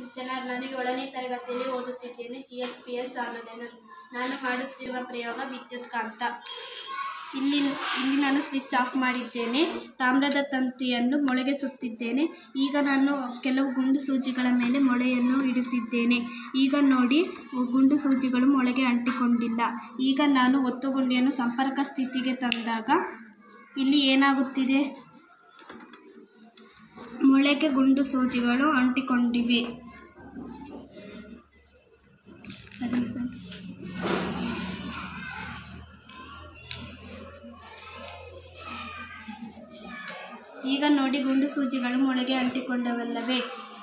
ಕಿಚ್ಚನರ್ ನಾನು ಏಳನೇ ತರಗತಿಯಲ್ಲಿ ಓದುತ್ತಿದ್ದೇನೆ G H P S Davanagere ನಾನು ಮಾಡುತ್ತಿರುವ ಪ್ರಯೋಗ ವಿದ್ಯುತ್ ಕಾಂತ ಇಲ್ಲಿ ಇಲ್ಲಿ ನಾನು ಸ್ವಿಚ್ ಆಫ್ ಮಾಡಿದ್ದೇನೆ ತಾಮ್ರದ ತಂತಿಯನ್ನು ಮೊಳೆಗೆ ಸುತ್ತಿದ್ದೇನೆ ಈಗ ನಾನು ಕೆಲವು ಗುಂಡು ಸೂಜಿಗಳ ಮೇಲೆ ಮೊಳೆಯನ್ನು ಇಡುತ್ತಿದ್ದೇನೆ ಈಗ ನೋಡಿ ಗುಂಡು ಸೂಜಿಗಳು ಮೊಳೆಗೆ ಅಂಟಿಕೊಂಡಿಲ್ಲ ಈಗ ನಾನು ಒತ್ತುಗುಂಡಿಯನ್ನು ಸಂಪರ್ಕ ಸ್ಥಿತಿಗೆ ತಂದಾಗ ಇಲ್ಲಿ ಏನಾಗುತ್ತಿದೆ ಮೊಳೆಗೆ ಗುಂಡು ಸೂಜಿಗಳು ಅಂಟಿಕೊಂಡಿವೆ ಸರಿ ಸರ್ ಈಗ ನೋಡಿ ಗುಂಡು ಸೂಜಿಗಳು ಮೊಳೆಗೆ ಅಂಟಿಕೊಂಡವಲ್ಲವೇ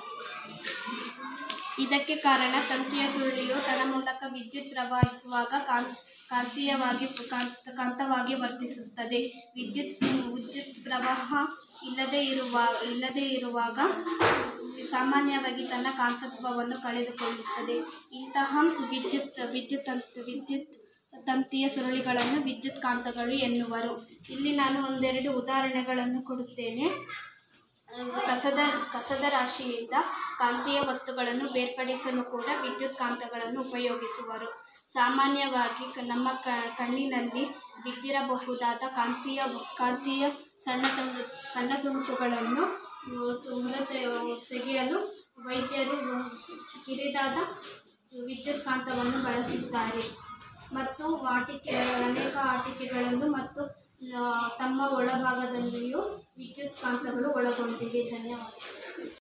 ಇದಕ್ಕೆ ಕಾರಣ ತಂತಿಯ ಸುರುಳಿಯು ತನ್ನ ಮೂಲಕ ವಿದ್ಯುತ್ ಪ್ರವಹಿಸುವಾಗ ಕಾಂ ಕಾಂತೀಯವಾಗಿ ಕಾಂತ ಕಾಂತವಾಗಿ ವರ್ತಿಸುತ್ತದೆ ವಿದ್ಯುತ್ ವಿದ್ಯುತ್ ಪ್ರವಾಹ ಇಲ್ಲದೇ ಇರುವ ಇಲ್ಲದೇ ಇರುವಾಗ ಸಾಮಾನ್ಯವಾಗಿ ತನ್ನ ಕಾಂತತ್ವವನ್ನು ಕಳೆದುಕೊಳ್ಳುತ್ತದೆ ಇಂತಹ ವಿದ್ಯುತ್ ವಿದ್ಯುತ್ ತಂತ್ ವಿದ್ಯುತ್ ತಂತಿಯ ಸುರುಳಿಗಳನ್ನು ವಿದ್ಯುತ್ ಕಾಂತಗಳು ಎನ್ನುವರು ಇಲ್ಲಿ ನಾನು ಒಂದೆರಡು ಉದಾಹರಣೆಗಳನ್ನು ಕೊಡುತ್ತೇನೆ ಕಸದ ಕಸದ ರಾಶಿಯಿಂದ ಕಾಂತೀಯ ವಸ್ತುಗಳನ್ನು ಬೇರ್ಪಡಿಸಲು ಕೂಡ ವಿದ್ಯುತ್ ಕಾಂತಗಳನ್ನು ಉಪಯೋಗಿಸುವರು ಸಾಮಾನ್ಯವಾಗಿ ಕ- ನಮ್ಮ ಕ ಕಣ್ಣಿನಲ್ಲಿ ಬಿದ್ದಿರಬಹುದಾದ ಕಾಂತೀಯ ಕಾಂತೀಯ ಸಣ್ಣ ತುಣು ಸಣ್ಣ ತುಣುಕುಗಳನ್ನು ಹೊರ ತೆಗೆಯಲು ವೈದ್ಯರು ಕಿರಿದಾದ ವಿದ್ಯುತ್ ಕಾಂತವನ್ನು ಬಳಸುತ್ತಾರೆ ಮತ್ತು ಆಟಿಕೆ ಅನೇಕ ಆಟಿಕೆಗಳನ್ನು ಮತ್ತು ಆ, ತಮ್ಮ ಒಳಭಾಗದಲ್ಲಿಯೂ ವಿದ್ಯುತ್ ಕಾಂತಗಳು ಒಳಗೊಂಡಿವೆ ಧನ್ಯವಾದ